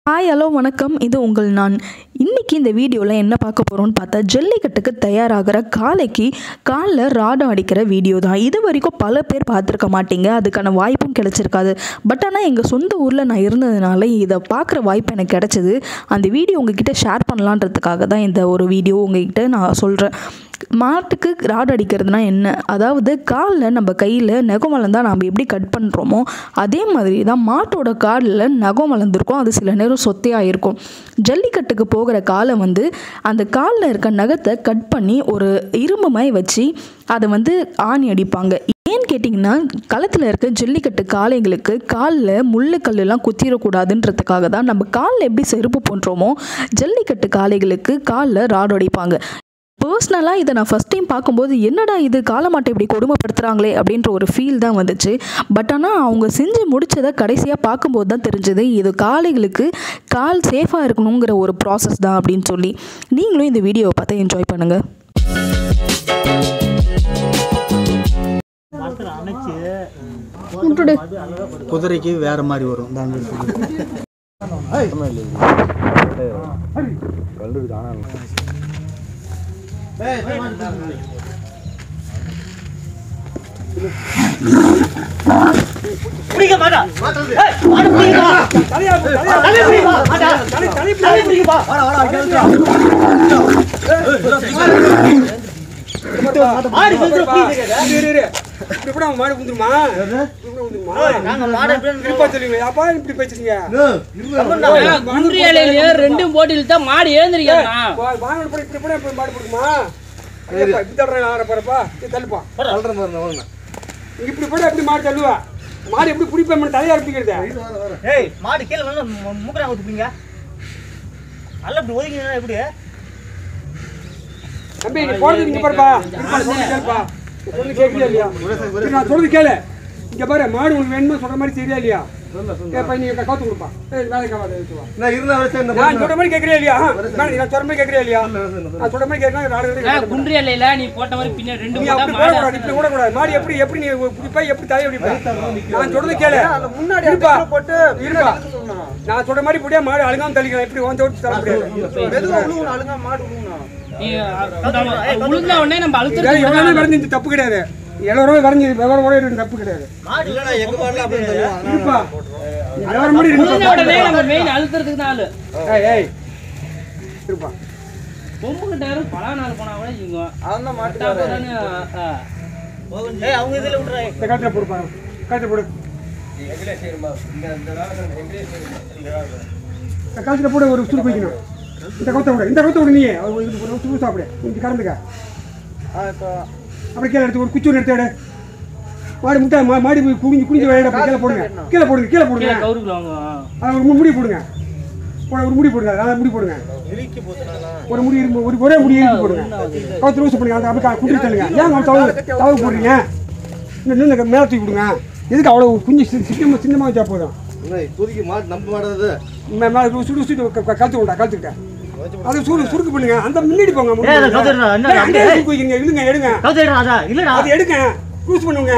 Hi hello வணக்கம் இது உங்கள் நான் இன்றைக்கி இந்த வீடியோவில் என்ன பார்க்க போகிறோம்னு பார்த்தா ஜல்லிக்கட்டுக்கு தயாராகிற காளைக்கு காலில் ராடம் அடிக்கிற வீடியோ தான் இது வரைக்கும் பல பேர் பார்த்துருக்க மாட்டீங்க அதுக்கான வாய்ப்பும் கிடைச்சிருக்காது பட் ஆனால் எங்கள் சொந்த ஊரில் நான் இருந்ததுனால இதை பார்க்குற வாய்ப்பு எனக்கு கிடைச்சது அந்த வீடியோ உங்ககிட்ட ஷேர் பண்ணலான்றதுக்காக தான் இந்த ஒரு வீடியோ உங்ககிட்ட நான் சொல்கிறேன் மாட்டுக்கு ராடு அடிக்கிறதுனா என்ன அதாவது காலில் நம்ம கையில் நகம் வளர்ந்தா நம்ம எப்படி கட் பண்ணுறோமோ அதே மாதிரி தான் மாட்டோட காலில் நகம் வளர்ந்துருக்கும் அது சில நேரம் சொத்தையாக இருக்கும் ஜல்லிக்கட்டுக்கு போகிற காலை வந்து அந்த காலில் இருக்க நகத்தை கட் பண்ணி ஒரு இரும்பு மாதிரி வச்சு அதை வந்து ஆணி அடிப்பாங்க ஏன்னு கேட்டிங்கன்னா களத்தில் இருக்க ஜல்லிக்கட்டு காளைங்களுக்கு காலில் முள்ளுக்கல்லாம் குத்திடக்கூடாதுன்றதுக்காக தான் நம்ம காலில் எப்படி செருப்பு போன்றோமோ ஜல்லிக்கட்டு காளைகளுக்கு காலில் ராடு அடிப்பாங்க பர்சனலாக இதை நான் ஃபஸ்ட் டைம் பார்க்கும்போது என்னடா இது காலமாட்டை இப்படி கொடுமைப்படுத்துகிறாங்களே அப்படின்ற ஒரு ஃபீல் தான் வந்துச்சு பட் ஆனால் அவங்க செஞ்சு முடிச்சதை கடைசியாக பார்க்கும்போது தான் தெரிஞ்சது இது காளைகளுக்கு கால் சேஃபாக இருக்கணுங்கிற ஒரு ப்ராசஸ் தான் அப்படின்னு சொல்லி நீங்களும் இந்த வீடியோவை பார்த்து என்ஜாய் பண்ணுங்கள் குதிரைக்கு வேற மாதிரி வரும் இந்த அந்த இடத்துக்கு. குன்றியலையில ரெண்டும் போட்டியில் தான் மாடு எழுந்திருக்கா இப்படி போட எப்படி மாடு தள்ளுவா மாடு எப்படி பிடிப்பேன் தலையா பிடிக்கிறது ஏய் மாடு கீழே வந்து மூக்கரா ஊத்துப்பீங்க நல்லா இப்படி ஒதுங்கினா எப்படி தம்பி நீ போறது நீங்க பாருப்பா இருப்பா, சொல்றது கேளுப்பா சொல்லு கேட்கலையா இல்லையா சரி, நான் சொல்றது கேளு இங்க பாரு மாடு உனக்கு வேணுமா சொல்ற மாதிரி சரியா இல்லையா ஏப்பா நீ கவுத்து கொடுப்பா ஏய் வேலை காவாத எடுத்து வா நான் சொல்ற மாதிரி கேட்கறியா இல்லையா ஆ, வேணாம், நான் சொல்ற மாதிரி கேட்கறியா இல்லையா நான் சொல்ற மாதிரி கேட்கறேன் நாலு பேருக்கு குன்றியலையில நீ போட்ட மாதிரி பின்னாடி ரெண்டு நீ போட்டா அப்படி மாடு போடக்கூடாது இப்படி போடக்கூடாது மாடு எப்படி எப்படி நீ பிடிப்பா எப்படி தலையை பிடிப்பா நான் சொல்றது கேளு முன்னாடி இருப்பா போட்டு இருப்பா நான் சொல்ற மாதிரி இப்படியே மாடு அழுங்காம தள்ளிக்கலாம் எப்படி வந்து ஓட்டு தள்ள முடியாது நீ உளுந்த உடனே நம்ம இதாவது அழுத்தம் எவ்வளவு வரைஞ்சு இந்த தப்பு கிடையாது எல்லாரும் வரைஞ்சு விவரம் கூட இருக்கு தப்பு கிடையாது மாடு இல்லடா எங்க மாடுல அப்படி இருப்பா விவரம் கூட உளுந்த இருக்கு உடனே நம்ம மெயின் அழுத்துறதுக்கு தான் ஆளு ஏய் ஏய் இருப்பா கொம்பு கிட்ட யாரும் பல நாள் போனா கூட இவங்க அவன் பட்டா போதான்னு, ஆ. ஏய் அவங்க இதுல விட்டுறா இந்த காட்டுல போடுப்பா காட்டுல போடு இந்த காட்டுல போடு ஒரு சுடு வைக்கணும் இந்த கவுத்த விட இந்த கவுத்த விட நீ ஒரு இது ஒரு சுடு சாப்பிடு கொஞ்சம் கறந்துக்க அப்படி கீழே எடுத்து ஒரு குச்சி ஒன்று எடுத்து எடு மாடி முட்டை மா- மாடி போய் குடிஞ்சு குடிஞ்சு விளையாட அப்படி கீழே போடுங்க கீழே போடுங்க கீழே போடுங்க கீழே கவுருக்குறாங்க அதை ஒரு முடி போடுங்க போட ஒரு முடி போடுங்க அதை முடி போடுங்க ஒரு முடி இரும்பு ஒரு ஒரே முடி இருக்கு போடுங்க கவுத்து லூசு பண்ணுங்க அந்த அப்படியே குடி தள்ளுங்க ஏன் அவங்க தவறு தவறு போடுறீங்க இன்னும் இந்த மேலே தூக்கி விடுங்க எதுக்கு அவ்வளோ குஞ்சு சின்னமாக சின்னமாக வச்சா போதும் இப்போதைக்கு மாடு நம்ப மாட்டது மே- மேலே சுடு சுடு சுடு க- க- கழுத்து விட்டா கழுத்துக்கிட்ட அது சுடு சுருக்கு பண்ணுங்க அந்த முன்னாடி போங்க முன்னாடி ஏய், அதை போங்க. கவுத்துடுறா, என்ன ஏய், அங்கேயே அப்படியே? தூக்கி வைக்கிறீங்க இழுங்க எடுங்க கவுத்துடா அதா இல்லடா அது எடுங்க க்ரூஸ் பண்ணுங்க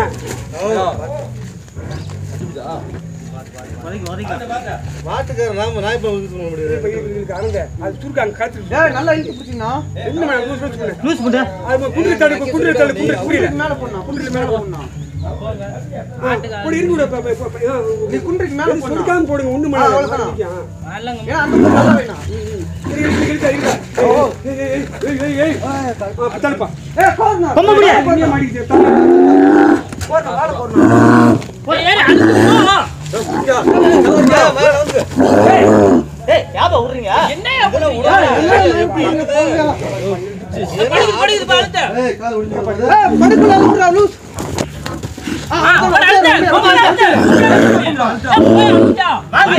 வரைக்கும் வரைக்கும் மாட்டுக்கார நாம நான் இப்ப இது பண்ண முடியாது இப்ப இது- இதுக்கு அருங்க அது சுருக்கு அங்கே கழுத்து நல்லா இழுத்து பிடிச்சிங்கன்னா என்ன மேடம் லூஸ் லூஸ் பண்ணு லூஸ் பண்ணு அது குதிரை தள்ளு குதிரை தள்ளு குதிரை புரியல மேல போடணும் குதிரை மேல போடணும் போடு இருக்கு விடு, இப்ப- இப்ப- இப்ப- ஆ, நீ குன்றைக்கு மேல போடணும் சொருக்காம போடுங்க ஒண்ணு மேல அவ்வளவுதான் நல்லங்க ஏன்னா அந்த பக்கம் நல்லா வேணாம் இருக்கு இருக்கு இருக்கு ஏய் ஏய் ஏய் ஏய் ஏய் ஆ, தள்ளுப்பா ஏய் போறணும் கொம்ப முடியா? கொம்ப மாட்டிக்கிச்சு தள்ளு போறணும் வாழ போறணும் போய் ஏறி அழுத்து ஏய் யாபா விடுறீங்க என்ன படிக்குது படிக்குது பா அழுத்த ஏய் கால் ஒடிஞ்சு போகுது ஆ, போய் அழுத்த கொம்பு அழுத்த ஏய், போய் அழுத்தா.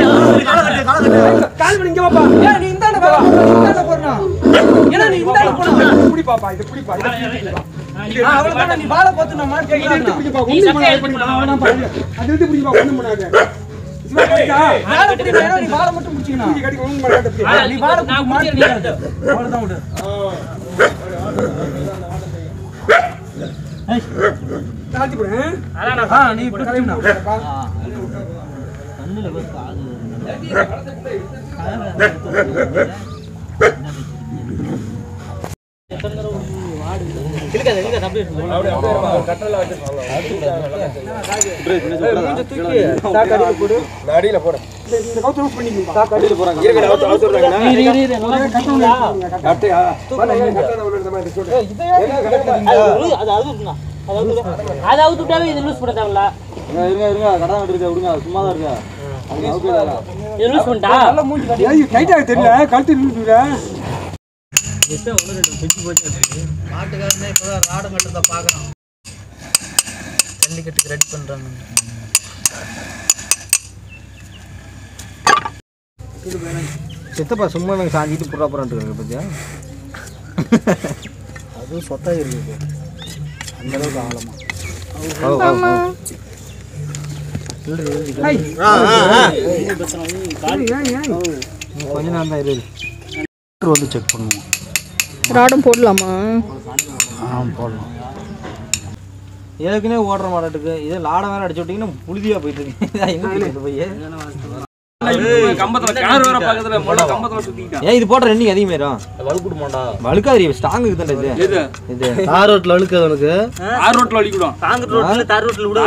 கால் பண்ணி இங்க வாப்பா ஏய் நீ இந்தாண்ட வா இந்தாண்ட போறணும் ஏன்னா நீ இந்தாண்ட போறணும் புடி பாப்பா இது புடி பா இது புடி பா அவ்வளவுதான் நீ வாழ பார்த்து நம்ம இதை எடுத்து பிடிக்க பா நீ ஒண்ணு சட்டையை பண்ணாத எடுத்து பண்ணி பா, வேணாம் பா அது எடுத்து பிடிக்க பா ஒண்ணு பண்ணாத சும்மா பிடிக்கா வாழ பிடிக்க நீ வாழ மட்டும் பிடிச்சிக்கணும் நீ கட்டி ஒண்ணு பண்ணாத நீ வாட நான் குடிக்கிறேன் அவ்வளவுதான் விடு தாழ்த்தி போடு அதான் ஆ நீ இப்படி கலையும்னா கண்ணுல வச்சு அது இழுக்காத இழுக்காத அப்படியே இந்த கவுத்து லூஸ் பண்ணிக்கோங்க இரு, இரு, இரு, நல்லா பிடிச்சிங்களா? கட்டையா பாருங்க, கட்டை ஒரு இந்த மாதிரி சொல்லு. அது அது அது அவுத்துனா அது அவுத்து அதை அவுத்து விட்டாவே இது லூஸ் பண்ண தேவையில்ல இது லூஸ் பண்ணிட்டா ஏய், டைட்டா தெரியல கழுத்து இழுக்குதுல. மாட்டுக்காரனே இப்பதான் ராடம் கட்டத்தை பார்க்கறான் ஜல்லிக்கட்டுக்கு ரெடி பண்றாங்க சித்தப்பா சும்மா நாங்கள் சாஞ்சிட்டு புறா புறான்ட்டு இருக்காங்க பார்த்தியா அது சொத்தாக இருக்குது அந்த அளவுக்கு ஆழமா ஐய், கொஞ்ச நேரம் தான் இருக்குது வந்து செக் பண்ணுவோம் ராடம் போடலாமா ஆ போடலாம் ஏற்கனவே ஓடுற மாடாட்டுக்கு இதே லாடை வேற அடிச்சு விட்டீங்கன்னா புழுதியா போயிட்டு இருக்கு இதான் எங்க போயிட்டு போய் கம்பத்துல கிணறு வர பக்கத்துல முள்ள கம்பத்துல சுத்திக்கிட்டான் ஏன் இது போடுற ரெண்டிங் அதிகமாயிரும் வலுக்குடு மாண்டா வழுக்காது ஸ்ட்ராங் இருக்குதான்டா இது எது இது தார் ரோட்ல வழுக்காது உனக்கு ஆறு ரோட்ல வலிக்கிடும் தாங்க ரோட்ல தார் ரோட்ல விடு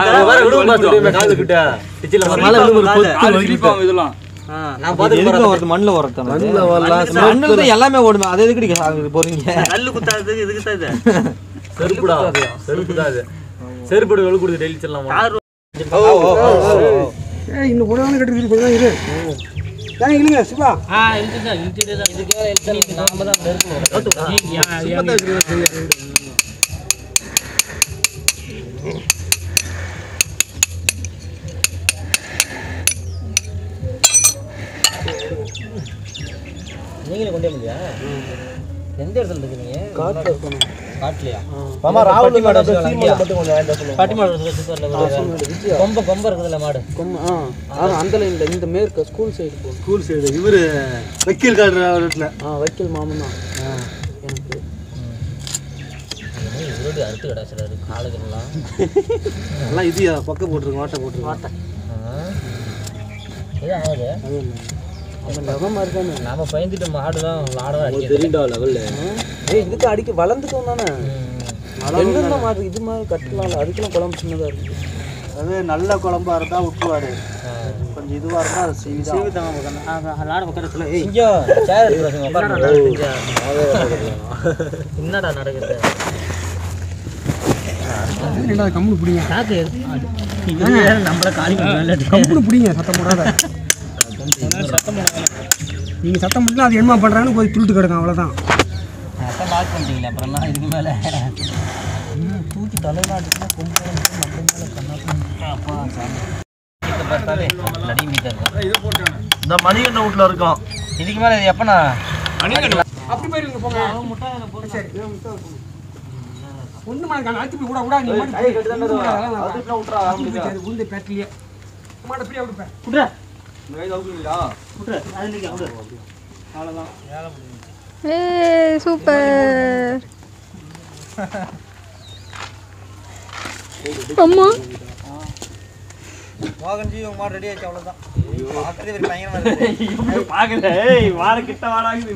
சிரிப்பாங்க இதெல்லாம் நான் இது எதுக்கு வரது மண்ணில் வரது மண்ணில் தான் எல்லாமே ஓடுமே அது எதுக்கு நீங்க சாகுது போறீங்க கல்லு குத்தாததுக்கு இதுக்கு தான் இது செருப்புடா செருப்பு தான் அது செருப்பு வெளு கொடுத்து டெய்லி செல்லலாம் தார் ஏய், இன்னும் கூட தானே கட்டிருக்கு, கொஞ்ச நேரம் இரு. ஏன் இழுங்க, சிவா. ஆ இழுத்துதான் இழுத்துட்டு தான் இதுக்கு மேல இழுத்து நாம தான் நெருக்கணும் நீங்களே கொண்டே முடியா எந்த இடத்துல இருக்கீங்க காட்டுல இருக்கணும் காட்டுலயா மாமா ராகுல் மாடு பாட்டி மாடு சுத்தரில் கொம்ப கொம்ப இருக்குதுல்ல மாடு அந்த லைன்ல இந்த மேற்கு ஸ்கூல் சைடு போ ஸ்கூல் சைடு இவரு வக்கீல் காடுற ரோட்ல ஆ வைக்கல் மாமன் தான் எனக்கு இவரோடு அறுத்து கிடச்சிடாரு காலுக்கெல்லாம் எல்லாம் இது பக்கம் போட்டுருக்கு வாட்டை போட்டுருக்கு இது ஆகுது அவன் லவமா இருக்கானே நாம பயந்துட்டு மாடுலாம் லாடலாம் அடிக்கிறது தெரியுண்டா லெவல்ல ஏய் இதுக்கு அடிக்க வளர்ந்துட்டோம் தானே எங்கெந்த மாதிரி இது மாதிரி கட்டலாம் அதுக்கெல்லாம் குழம்பு சின்னதா இருக்கு அது நல்ல குழம்பா இருந்தா விட்டுருவாரு கொஞ்சம் இதுவா இருந்தா அது சீவிதான் லாட பக்கத்துல இங்க சேர் இருக்கு உட்காருங்க என்னடா நடக்குது என்னடா, கம்முனு பிடிங்க. காக்கு நம்மள காலி பண்ணல கம்முனு பிடிங்க, சத்தம் போடாத. நீங்க சத்தம் போட்டுனா அது என்ன பண்றாங்கன்னு போய் துளுத்து கிடக்கும் அவ்வளவுதான் அதான் லாக் பண்ணிட்டீங்களே அப்புறம் என்ன இதுக்கு மேல ம், தூக்கி தலைலாம் அடிச்சுனா கொம்பு நம்ம மேல கண்ணா அப்பா சாமி இதை பார்த்தாலே நடி மீட்டர் தான் இந்த மணிகண்ட வீட்டுல இருக்கோம் இதுக்கு மேல இது எப்பண்ணா அப்படி போயிருங்க போங்க சரி ஒண்ணு மாட்டாங்க அடிச்சு போய் விடா விடா நீ மாட்டு உந்து பேட்டலியே மாட்ட பிரியா விடுப்பேன் ஏ சூப்பர் அம்மா மோகன்ஜி உங்க மாடு ரெடி ஆச்சு அவ்வளவுதான் பார்க்கறதே ஒரு பயங்கரமா இருக்கு பாக்குற ஏய் வார கிட்ட வாடாகுது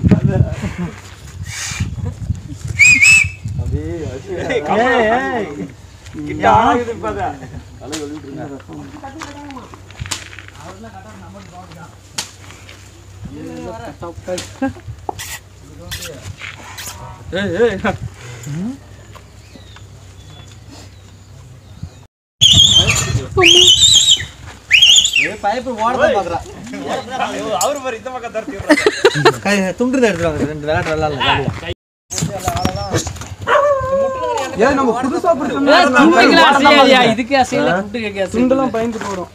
கிட்ட வாடாகுது இப்பதான் ஏய் ஏய் பைப்பு ஓடதான் பாக்குறா அவரு பாரு இந்த பக்கம் தரத்தி துண்டு தான் எடுத்துருவாங்க ரெண்டு விளையாட்டு விளையாடலாம் ஏன் நம்ம புதுசா இதுக்கு அசையில கூப்பிட்டு கேட்க துண்டெல்லாம் பயந்து போடும்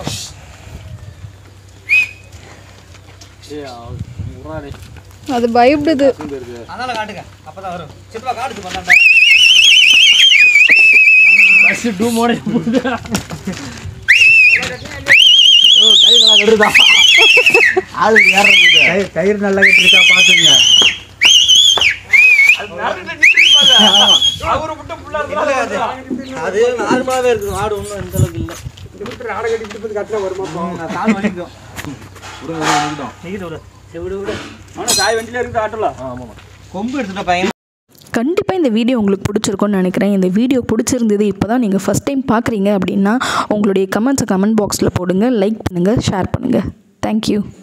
அது பயப்படுது அதனால காட்டுங்க அப்பதான் வரும் சிப்பா காட்டுச்சு பண்ணாண்டா பஸ் டூ மோட கயிறு நல்லா கட்டிருக்கா பாத்துங்க அது நார்மலாவே இருக்கு ஆடு ஒன்றும் இந்த அளவுக்கு இல்லை ஆடை கட்டி கட்டில வருமா கால் வலிக்கும் அவனை காய் வண்டியில இருக்குது ஆட்டோல கொம்பு எடுத்துட்ட பையன் கண்டிப்பாக இந்த வீடியோ உங்களுக்கு பிடிச்சிருக்கும்னு நினைக்கிறேன் இந்த வீடியோ பிடிச்சிருந்தது இப்போ தான் நீங்கள் ஃபஸ்ட் டைம் பார்க்குறீங்க அப்படின்னா உங்களுடைய கமெண்ட்ஸை கமெண்ட் பாக்ஸில் போடுங்க லைக் பண்ணுங்கள் ஷேர் பண்ணுங்கள் தேங்க்யூ